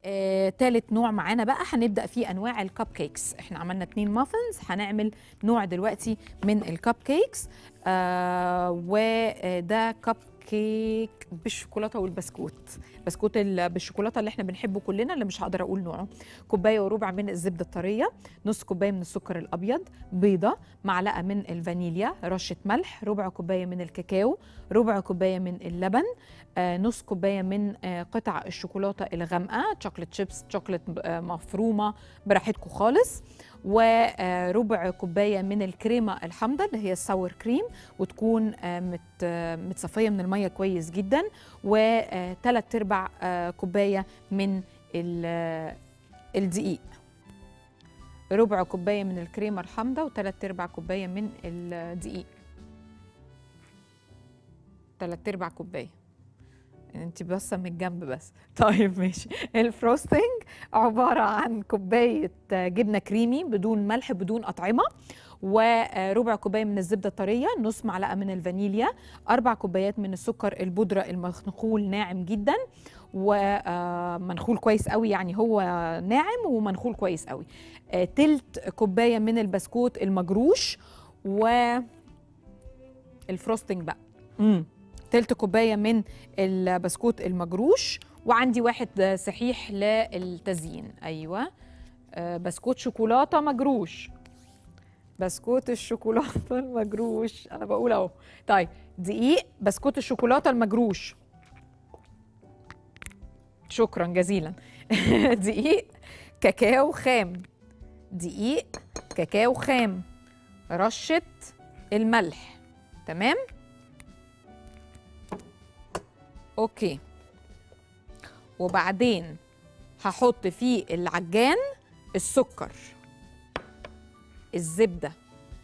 آه، تالت نوع معانا بقى هنبدا فيه انواع الكب كيكس احنا عملنا اتنين مافنز هنعمل نوع دلوقتي من الكب كيكس آه وده كب كيك بالشوكولاته والبسكوت بسكوت ال- بالشوكولاته اللي احنا بنحبه كلنا اللي مش هقدر اقول نوعه كوبايه وربع من الزبده الطريه نص كوبايه من السكر الابيض بيضه معلقه من الفانيليا رشه ملح ربع كوبايه من الكاكاو ربع كوبايه من اللبن آه، نص كوبايه من آه، قطع الشوكولاته الغامقه شوكليت شيبس شوكليت آه، مفرومه براحتكم خالص وربع كوبايه من الكريمه الحامضه اللي هي الساور كريم وتكون آه، مت آه، متصفيه من الميه كويس جدا وثلاث ارباع آه، كوبايه من ال- آه، الدقيق ربع كوبايه من الكريمه الحامضه وثلاث ارباع كوبايه من الدقيق ثلاث ارباع كوبايه انت باصه من الجنب بس طيب ماشي الفروستنج عباره عن كوبايه جبنه كريمي بدون ملح بدون اطعمه وربع كوبايه من الزبده الطريه نص معلقه من الفانيليا اربع كوبايات من السكر البودره المنخول ناعم جدا ومنخول كويس قوي يعني هو ناعم ومنخول كويس قوي آه، تلت كوبايه من البسكوت المجروش و الفروستنج بقى امم تلت كوبايه من البسكوت المجروش وعندي واحد صحيح للتزيين ايوه آه، بسكوت شوكولاته مجروش بسكوت الشوكولاته المجروش انا بقول اهو طيب دقيق بسكوت الشوكولاته المجروش شكرا جزيلا دقيق كاكاو خام دقيق كاكاو خام رشه الملح تمام اوكي وبعدين هحط فيه العجان السكر الزبده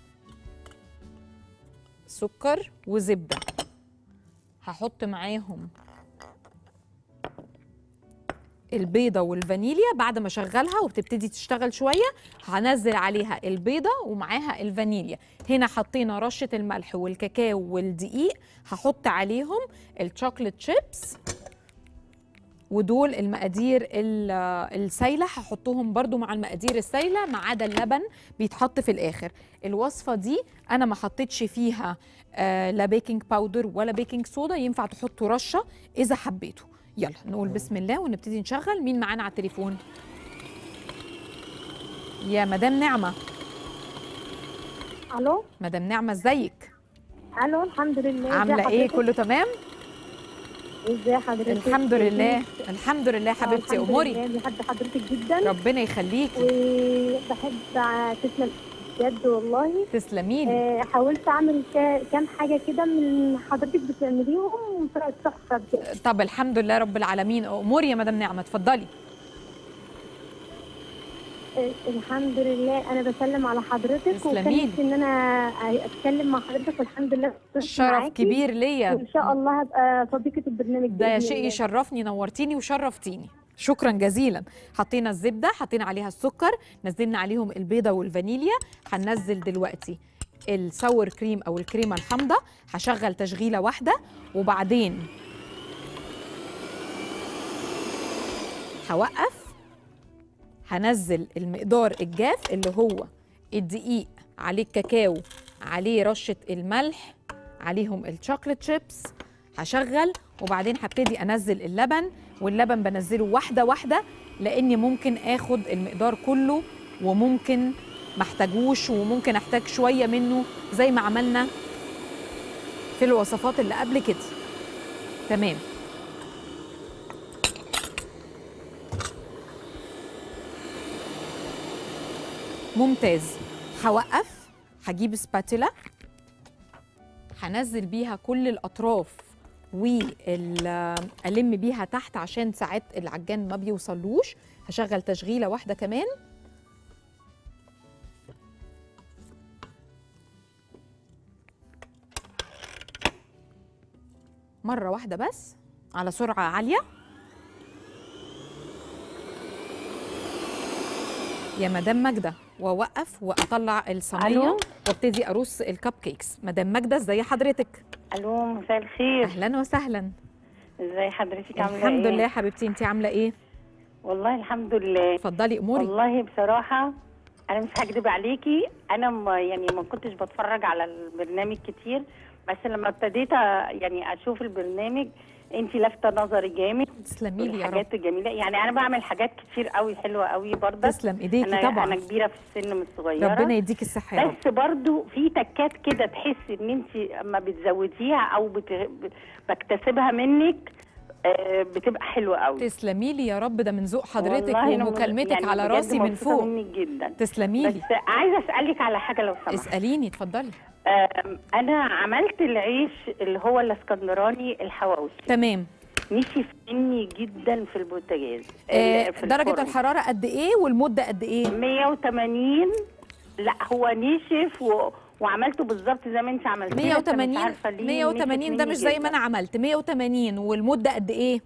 سكر وزبده هحط معاهم البيضة والفانيليا بعد ما اشغلها وبتبتدي تشتغل شوية هنزل عليها البيضة ومعاها الفانيليا هنا حطينا رشة الملح والكاكاو والدقيق هحط عليهم الشوكليت شيبس ودول المقادير ال- السايله هحطهم برضو مع المقادير السايله ما عدا اللبن بيتحط في الاخر الوصفه دي انا ما حطيتش فيها آه لا بيكنج باودر ولا بيكنج صودا ينفع تحطوا رشه اذا حبيتوا يلا نقول بسم الله ونبتدي نشغل مين معانا على التليفون يا مدام نعمه الو مدام نعمه ازيك الو الحمد لله عامله ازي ايه حضرتك؟ كله تمام ازي حضرتك الحمد لله الحمد لله حبيبتي الحمد اموري لله بحب حضرتك جدا ربنا يخليكي وبحب تسلم بجد والله تسلمي لي آه، حاولت اعمل كا- كام حاجه كده من حضرتك بتعمليهم طلعت تحفه بجد طب الحمد لله رب العالمين اموري يا مدام نعمه اتفضلي آه، الحمد لله انا بسلم على حضرتك تسلمي وكان لي. نفسي ان انا اتكلم مع حضرتك والحمد لله وصلت شرف معاكي. كبير ليا وان شاء الله هبقى صديقه البرنامج ده بإذن شيء الله. يشرفني نورتيني وشرفتيني شكرا جزيلا حطينا الزبده حطينا عليها السكر نزلنا عليهم البيضه والفانيليا هننزل دلوقتي الساور كريم او الكريمه الحامضه هشغل تشغيله واحده وبعدين هوقف هنزل المقدار الجاف اللي هو الدقيق عليه الكاكاو عليه رشه الملح عليهم الشوكليت شيبس هشغل وبعدين هبتدي انزل اللبن واللبن بنزله واحده واحده لاني ممكن اخد المقدار كله وممكن محتاجوش وممكن احتاج شويه منه زي ما عملنا في الوصفات اللي قبل كده تمام ممتاز هوقف هجيب سباتيلا هنزل بيها كل الاطراف والم بيها تحت عشان ساعات العجان ما بيوصلوش هشغل تشغيله واحده كمان مره واحده بس على سرعه عاليه يا مدام ماجده واوقف واطلع الصينيه ألو؟ وابتدي ارص الكب كيكس مدام ماجده ازي حضرتك الو مساء الخير اهلا وسهلا ازي حضرتك عامله الحمد ايه لله يا حبيبتي انت عامله ايه والله الحمد لله اتفضلي اموري والله بصراحة أنا مش هكدب عليكي أنا ما يعني ما كنتش بتفرج على البرنامج كتير بس لما ابتديت أ- يعني أشوف البرنامج أنت لافتة نظري جامد تسلمي لي يا رب والحاجات الجميلة يعني أنا بعمل حاجات كتير قوي حلوة قوي برضه تسلم ايديكي أنا طبعا أنا كبيرة في السن مش صغيرة ربنا يديكي الصحه يا رب بس برضو في تكات كده تحسي ان انت اما بتزوديها او بت... ب- بكتسبها منك آه، بتبقى حلوه قوي تسلمي لي يا رب ده من ذوق حضرتك والله أنا ومكالمتك يعني على بجد راسي من مبسوطة فوق منك جدا تسلمي بس لي عايزه اسالك على حاجه لو سمحت اساليني اتفضلي آم، انا عملت العيش اللي هو الاسكندراني الحواوشي تمام نشف مني جدا في البوتاجاز آه ال- في درجه الفرن. الحراره قد ايه والمده قد ايه 180 لا هو نشف و... وعملته بالظبط زي ما انت عملتيه بس أنا مش 180 عارفة ليه 180 ده نشف مش مني زي ما جداً. انا عملت 180 والمده قد ايه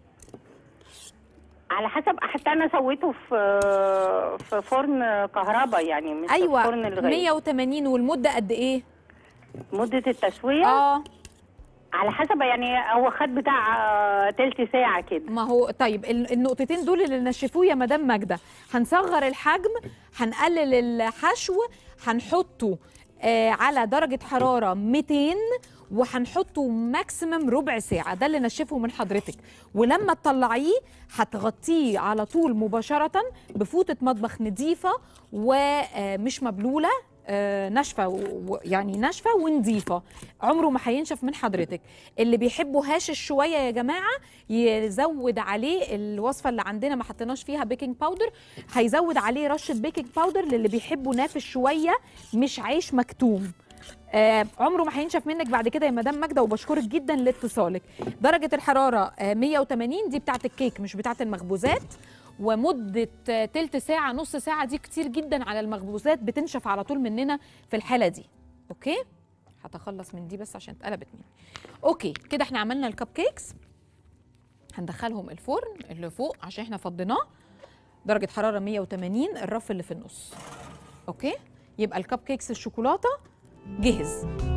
على حسب حتى انا سويته في في فرن كهرباء يعني مش في ايوه فرن الغاز 180 والمده قد ايه مده التسويه اه على حسب يعني هو خد بتاع آه، تلت ساعه كده ما هو طيب ال- النقطتين دول اللي نشفوه يا مدام ماجده هنصغر الحجم هنقلل الحشو هنحطه آه على درجه حراره 200 وهنحطه ماكسيمم ربع ساعه ده اللي نشفه من حضرتك ولما تطلعيه هتغطيه على طول مباشره بفوطه مطبخ نظيفه ومش مبلوله آه، ناشفه و- و- يعني ناشفه ونظيفه عمره ما هينشف من حضرتك اللي بيحبوا هاشش شويه يا جماعه يزود عليه الوصفه اللي عندنا ما حطيناش فيها بيكنج باودر هيزود عليه رشه بيكنج باودر للي بيحبوا نافش شويه مش عيش مكتوم آه عمره ما هينشف منك بعد كده يا مدام ماجده وبشكرك جدا لاتصالك درجه الحراره آه 180 دي بتاعه الكيك مش بتاعه المخبوزات ومده آه، تلت ساعه نص ساعه دي كتير جدا على المخبوزات بتنشف على طول مننا في الحاله دي اوكي هتخلص من دي بس عشان اتقلبت مني اوكي كده احنا عملنا الكب كيكس هندخلهم الفرن اللي فوق عشان احنا فضيناه درجه حراره 180 الرف اللي في النص اوكي يبقى الكب كيكس الشوكولاته جهز